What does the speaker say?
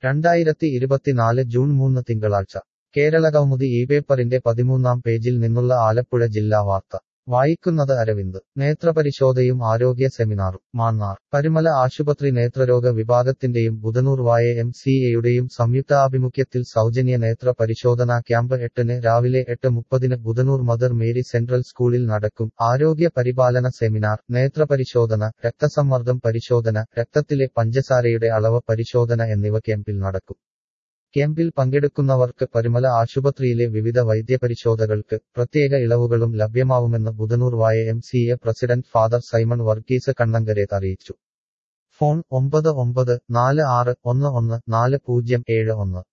രണ്ടായിരത്തി ഇരുപത്തിനാല് ജൂൺ മൂന്ന് തിങ്കളാഴ്ച കേരളകൗമുദി ഈ പേപ്പറിന്റെ പതിമൂന്നാം പേജിൽ നിന്നുള്ള ആലപ്പുഴ ജില്ലാ വാർത്ത വായിക്കുന്നത് അരവിന്ദ് നേത്രപരിശോധയും ആരോഗ്യ സെമിനാറും മാന്നാർ പരുമല ആശുപത്രി നേത്രരോഗ വിഭാഗത്തിന്റെയും ബുധനൂർ വായ എം സി എയുടെയും സംയുക്താഭിമുഖ്യത്തിൽ സൗജന്യ നേത്ര പരിശോധനാ ക്യാമ്പ് എട്ടിന് രാവിലെ എട്ട് മുപ്പതിന് ബുധനൂർ മദർ മേരി സെൻട്രൽ സ്കൂളിൽ നടക്കും ആരോഗ്യ പരിപാലന സെമിനാർ നേത്രപരിശോധന രക്തസമ്മർദ്ദം പരിശോധന രക്തത്തിലെ പഞ്ചസാരയുടെ അളവ് പരിശോധന എന്നിവ ക്യാമ്പിൽ നടക്കും ക്യാമ്പിൽ പങ്കെടുക്കുന്നവർക്ക് പരുമല ആശുപത്രിയിലെ വിവിധ വൈദ്യപരിശോധകൾക്ക് പ്രത്യേക ഇളവുകളും ലഭ്യമാവുമെന്ന് Budhanoor Y M C A president father Simon Varghese Kannankareth അറിയിച്ചു ഫോൺ ഒമ്പത് ഒമ്പത് നാല് ആറ് ഒന്ന് ഒന്ന് നാല് പൂജ്യം ഏഴ് ഒന്ന്